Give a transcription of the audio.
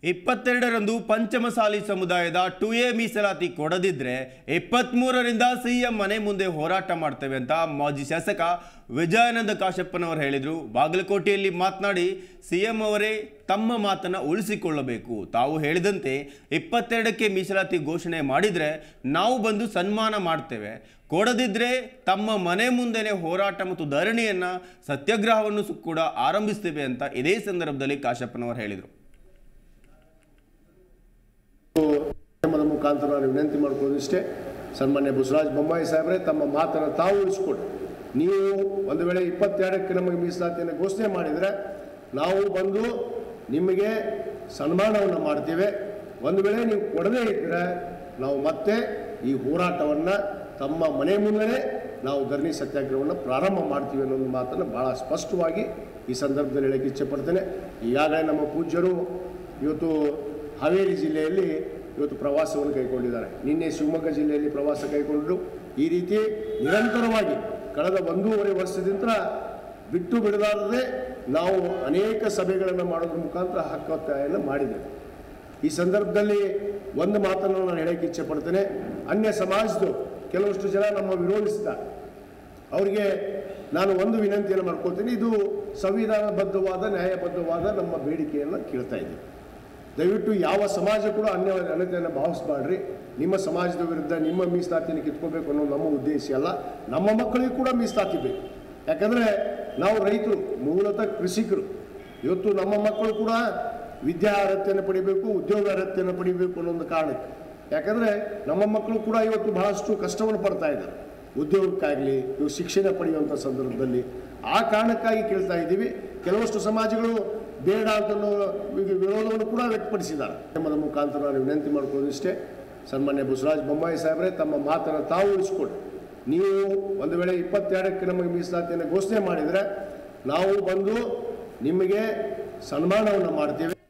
ಇಪ್ಪತ್ತೆರಡರಂದು ಪಂಚಮಸಾಲಿ ಸಮುದಾಯದ to A ಮೀಸಲಾತಿ ಕೊಡದಿದ್ರೆ ಇಪ್ಪತ್ತ್ಮೂರರಿಂದ ಸಿಎಂ ಮನೆ ಮುಂದೆ ಹೋರಾಟ ಮಾಡ್ತೇವೆ ಅಂತ ಮಾಜಿ ಶಾಸಕ ವಿಜಯಾನಂದ ಕಾಶಪ್ಪನವರು ಹೇಳಿದರು ಬಾಗಲಕೋಟೆಯಲ್ಲಿ ಮಾತನಾಡಿ ಸಿಎಂ ಅವರೇ ತಮ್ಮ ಮಾತನ್ನು ಉಳಿಸಿಕೊಳ್ಳಬೇಕು ತಾವು ಹೇಳಿದಂತೆ ಇಪ್ಪತ್ತೆರಡಕ್ಕೆ ಮೀಸಲಾತಿ ಘೋಷಣೆ ಮಾಡಿದರೆ ನಾವು ಬಂದು ಸನ್ಮಾನ ಮಾಡ್ತೇವೆ ಕೊಡದಿದ್ರೆ ತಮ್ಮ ಮನೆ ಮುಂದೆನೆ ಹೋರಾಟ ಮತ್ತು ಧರಣಿಯನ್ನು ಸತ್ಯಾಗ್ರಹವನ್ನು ಸು- ಕೂಡ ಆರಂಭಿಸ್ತೇವೆ ಅಂತ ಇದೇ ಸಂದರ್ಭದಲ್ಲಿ ಕಾಶಪ್ಪನವರು ಹೇಳಿದರು ಮಾಧ್ಯಮದ ಮುಖಾಂತರ ನಾನು ವಿನಂತಿ ಮಾಡ್ಕೊಳ್ಳೋದು ಇಷ್ಟೇ ಸನ್ಮಾನ್ಯ ಬಸವರಾಜ ಬೊಮ್ಮಾಯಿ ಸಾಹೇಬ್ರೆ ತಮ್ಮ ಮಾತನ್ನು ತಾವು ಉಳಿಸ್ಕೊಡಿ ನೀವು ಒಂದು ವೇಳೆ ಇಪ್ಪತ್ತೆರಡಕ್ಕೆ ನಮಗೆ ಮೀಸಲಾತಿಯನ್ನು ಘೋಷಣೆ ಮಾಡಿದರೆ ನಾವು ಬಂದು ನಿಮಗೆ ಸನ್ಮಾನವನ್ನು ಮಾಡ್ತೇವೆ ಒಂದು ವೇಳೆ ನೀವು ಕೊಡದೇ ಇದ್ದರೆ ನಾವು ಮತ್ತೆ ಈ ಹೋರಾಟವನ್ನು ತಮ್ಮ ಮನೆ ಮುಂದೆ ನಾವು ಧರಣಿ ಸತ್ಯಾಗ್ರಹವನ್ನು ಪ್ರಾರಂಭ ಮಾಡ್ತೀವಿ ಅನ್ನೋ ಒಂದು ಮಾತನ್ನು ಭಾಳ ಸ್ಪಷ್ಟವಾಗಿ ಈ ಸಂದರ್ಭದಲ್ಲಿ ಹೇಳಕ್ಕೆ ಇಚ್ಛೆಪಡ್ತೇನೆ ಈಗಾಗಲೇ ನಮ್ಮ ಪೂಜ್ಯರು ಇವತ್ತು ಹಾವೇರಿ ಜಿಲ್ಲೆಯಲ್ಲಿ ಇವತ್ತು ಪ್ರವಾಸವನ್ನು ಕೈಗೊಂಡಿದ್ದಾರೆ ನಿನ್ನೆ ಶಿವಮೊಗ್ಗ ಜಿಲ್ಲೆಯಲ್ಲಿ ಪ್ರವಾಸ ಕೈಗೊಂಡರು ಈ ರೀತಿ ನಿರಂತರವಾಗಿ ಕಳೆದ ಒಂದೂವರೆ ವರ್ಷದಿಂದ ಬಿಟ್ಟು ಬಿಡಲಾರದೆ ನಾವು ಅನೇಕ ಸಭೆಗಳನ್ನು ಮಾಡೋದ್ರ ಮುಖಾಂತರ ಹಕ್ಕೊತ್ತಾಯನ್ನು ಮಾಡಿದ್ದೇವೆ ಈ ಸಂದರ್ಭದಲ್ಲಿ ಒಂದು ಮಾತನ್ನು ನಾನು ಹೇಳಕ್ಕೆ ಇಚ್ಛೆ ಪಡ್ತೇನೆ ಅನ್ಯ ಸಮಾಜದ್ದು ಕೆಲವಷ್ಟು ಜನ ನಮ್ಮ ವಿರೋಧಿಸಿದ್ದಾರೆ ಅವರಿಗೆ ನಾನು ಒಂದು ವಿನಂತಿಯನ್ನು ಮಾಡ್ಕೊಳ್ತೀನಿ ಇದು ಸಂವಿಧಾನಬದ್ಧವಾದ ನ್ಯಾಯಬದ್ಧವಾದ ನಮ್ಮ ಬೇಡಿಕೆಯನ್ನು ಕೇಳ್ತಾ ಇದ್ದೀವಿ ದಯವಿಟ್ಟು ಯಾವ ಸಮಾಜ ಕೂಡ ಅನ್ಯ ಅನ್ಯತೆಯನ್ನು ಭಾವಿಸಬಾಡ್ರಿ ನಿಮ್ಮ ಸಮಾಜದ ವಿರುದ್ಧ ನಿಮ್ಮ ಮೀಸಲಾತಿಯನ್ನು ಕಿತ್ಕೋಬೇಕು ಅನ್ನೋ ನಮ್ಮ ಉದ್ದೇಶ ಅಲ್ಲ ನಮ್ಮ ಮಕ್ಕಳಿಗೂ ಕೂಡ ಮೀಸಲಾತಿ ಬೇಕು ಯಾಕಂದರೆ ನಾವು ರೈತರು ಮೂಲತಃ ಕೃಷಿಕರು ಇವತ್ತು ನಮ್ಮ ಮಕ್ಕಳು ಕೂಡ ವಿದ್ಯಾ ಅರ್ಹತೆಯನ್ನು ಪಡಿಬೇಕು ಉದ್ಯೋಗ ಅರ್ಹತೆಯನ್ನು ಪಡಿಬೇಕು ಅನ್ನೋ ಒಂದು ಕಾರಣಕ್ಕೆ ಯಾಕಂದರೆ ನಮ್ಮ ಮಕ್ಕಳು ಕೂಡ ಇವತ್ತು ಬಹಳಷ್ಟು ಕಷ್ಟವನ್ನು ಪಡ್ತಾ ಇದ್ದಾರೆ ಉದ್ಯೋಗಕ್ಕಾಗಲಿ ಇವು ಶಿಕ್ಷಣ ಪಡೆಯುವಂಥ ಸಂದರ್ಭದಲ್ಲಿ ಆ ಕಾರಣಕ್ಕಾಗಿ ಕೇಳ್ತಾ ಇದ್ದೀವಿ ಕೆಲವಷ್ಟು ಸಮಾಜಗಳು ಬೇಡ ಅಂತ ಅನ್ನೋ ವಿ- ವಿರೋಧವನ್ನು ಕೂಡ ವ್ಯಕ್ತಪಡಿಸಿದ್ದಾರೆ ಮಾಧ್ಯಮದ ಮುಖಾಂತರ ನಾನು ವಿನಂತಿ ಮಾಡ್ಕೊಳ್ಳೋದು ಇಷ್ಟೇ ಸನ್ಮಾನ್ಯ ಬಸವರಾಜ ಬೊಮ್ಮಾಯಿ ಸಾಹೇಬ್ರೆ ತಮ್ಮ ಮಾತನ್ನು ತಾವು ಉಳಿಸ್ಕೊಡಿ ನೀವು ಒಂದು ವೇಳೆ ಇಪ್ಪತ್ತೆರಡಕ್ಕೆ ನಮಗೆ ಮೀಸಲಾತಿಯನ್ನು ಘೋಷಣೆ ಮಾಡಿದರೆ ನಾವು ಬಂದು ನಿಮಗೆ ಸನ್ಮಾನವನ್ನು ಮಾಡ್ತೇವೆ